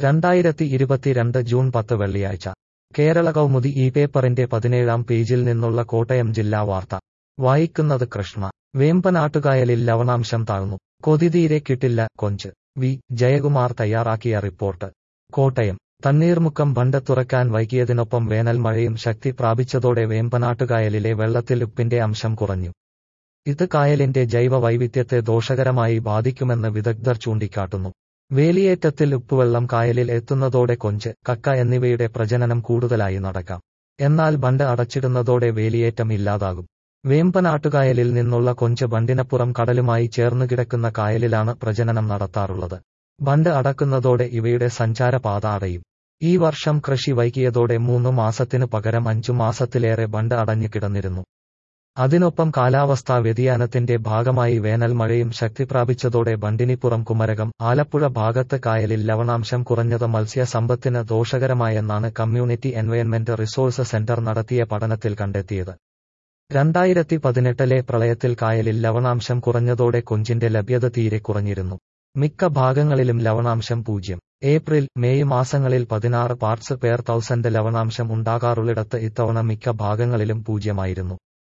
രണ്ടായിരത്തി ഇരുപത്തിരണ്ട് ജൂൺ പത്ത് വെള്ളിയാഴ്ച കേരള കൗമുദി ഈ പേപ്പറിന്റെ പതിനേഴാം പേജിൽ നിന്നുള്ള കോട്ടയം ജില്ലാ വാർത്ത വായിക്കുന്നത് കൃഷ്ണ വേമ്പനാട്ടുകായലിൽ ലവണാംശം താഴ്ന്നു കൊതിതീരെ കിട്ടില്ല കൊഞ്ച് വി ജയകുമാർ തയ്യാറാക്കിയ റിപ്പോർട്ട് കോട്ടയം തണ്ണീർമുക്കം ബണ്ട് തുറക്കാൻ വൈകിയതിനൊപ്പം വേനൽ മഴയും ശക്തി പ്രാപിച്ചതോടെ വേമ്പനാട്ടുകായലിലെ വെള്ളത്തിൽ ഉപ്പിന്റെ അംശം കുറഞ്ഞു ഇത് കായലിന്റെ ജൈവ വൈവിധ്യത്തെ ദോഷകരമായി ബാധിക്കുമെന്ന് വിദഗ്ധർ ചൂണ്ടിക്കാട്ടുന്നു വേലിയേറ്റത്തിൽ ഉപ്പുവെള്ളം കായലിൽ എത്തുന്നതോടെ കൊഞ്ച് കക്ക എന്നിവയുടെ പ്രജനനം കൂടുതലായി നടക്കാം എന്നാൽ ബണ്ട് അടച്ചിടുന്നതോടെ വേലിയേറ്റം ഇല്ലാതാകും വേമ്പനാട്ടുകായലിൽ നിന്നുള്ള കൊഞ്ച് ബണ്ടിനപ്പുറം കടലുമായി ചേർന്നുകിടക്കുന്ന കായലിലാണ് പ്രജനനം നടത്താറുള്ളത് ബണ്ട് അടക്കുന്നതോടെ ഇവയുടെ സഞ്ചാരപാത അടയും ഈ വർഷം കൃഷി വൈകിയതോടെ മൂന്ന് മാസത്തിനു പകരം അഞ്ചു മാസത്തിലേറെ ബണ്ട് അടഞ്ഞു കിടന്നിരുന്നു അതിനൊപ്പം കാലാവസ്ഥാ വ്യതിയാനത്തിന്റെ ഭാഗമായി വേനൽ മഴയും ശക്തി പ്രാപിച്ചതോടെ ബണ്ടിനിപ്പുറം കുമരകം ആലപ്പുഴ ഭാഗത്ത് കായലിൽ ലവണാംശം കുറഞ്ഞത് മത്സ്യസമ്പത്തിന് ദോഷകരമായെന്നാണ് കമ്മ്യൂണിറ്റി എൻവയൺമെന്റ് റിസോഴ്സ് സെന്റർ നടത്തിയ പഠനത്തിൽ കണ്ടെത്തിയത് രണ്ടായിരത്തി പതിനെട്ടിലെ പ്രളയത്തിൽ കായലിൽ ലവണാംശം കുറഞ്ഞതോടെ കൊഞ്ചിന്റെ ലഭ്യത തീരെ കുറഞ്ഞിരുന്നു മിക്ക ഭാഗങ്ങളിലും ലവണാംശം പൂജ്യം ഏപ്രിൽ മെയ് മാസങ്ങളിൽ പതിനാറ് പാർട്സ് പേർ തൗസൻഡ് ലവണാംശം ഉണ്ടാകാറുള്ളിടത്ത് ഇത്തവണ മിക്ക ഭാഗങ്ങളിലും പൂജ്യമായിരുന്നു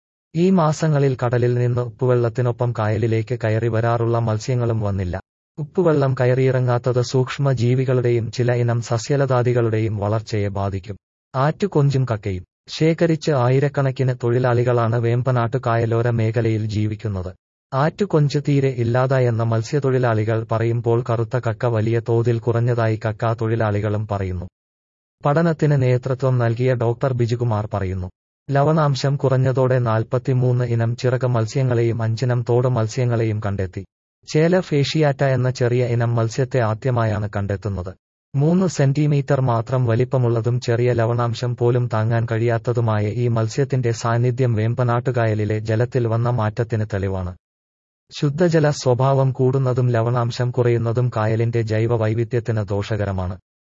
ഈ മാസങ്ങളിൽ കടലിൽ നിന്ന് ഉപ്പുവെള്ളത്തിനൊപ്പം കായലിലേക്ക് കയറി വരാറുള്ള മത്സ്യങ്ങളും വന്നില്ല ഉപ്പുവെള്ളം കയറിയിറങ്ങാത്തത് സൂക്ഷ്മ ജീവികളുടെയും ചില ഇനം സസ്യലതാദികളുടെയും വളർച്ചയെ ബാധിക്കും ആറ്റുകൊഞ്ചും കക്കയും ശേഖരിച്ച് ആയിരക്കണക്കിന് തൊഴിലാളികളാണ് വേമ്പനാട്ടു കായലോര മേഖലയിൽ ജീവിക്കുന്നത് ആറ്റുകൊഞ്ച് തീരെ ഇല്ലാതായെന്ന മത്സ്യത്തൊഴിലാളികൾ പറയുമ്പോൾ കറുത്ത കക്ക വലിയ തോതിൽ കുറഞ്ഞതായി കക്ക തൊഴിലാളികളും പറയുന്നു പഠനത്തിന് നേതൃത്വം നൽകിയ ഡോക്ടർ ബിജുകുമാർ പറയുന്നു ലവണാംശം കുറഞ്ഞതോടെ നാൽപ്പത്തിമൂന്ന് ഇനം ചിറക മത്സ്യങ്ങളെയും അഞ്ചിനം തോട് മത്സ്യങ്ങളെയും കണ്ടെത്തി ചേല ഫേഷിയാറ്റ എന്ന ചെറിയ ഇനം മത്സ്യത്തെ ആദ്യമായാണ് കണ്ടെത്തുന്നത് മൂന്ന് സെന്റിമീറ്റർ മാത്രം വലിപ്പമുള്ളതും ചെറിയ ലവണാംശം പോലും താങ്ങാൻ കഴിയാത്തതുമായ ഈ മത്സ്യത്തിന്റെ സാന്നിധ്യം വേമ്പനാട്ടുകായലിലെ ജലത്തിൽ വന്ന മാറ്റത്തിന് തെളിവാണ് ശുദ്ധജല സ്വഭാവം കൂടുന്നതും ലവണാംശം കുറയുന്നതും കായലിന്റെ ജൈവ വൈവിധ്യത്തിന് ദോഷകരമാണ്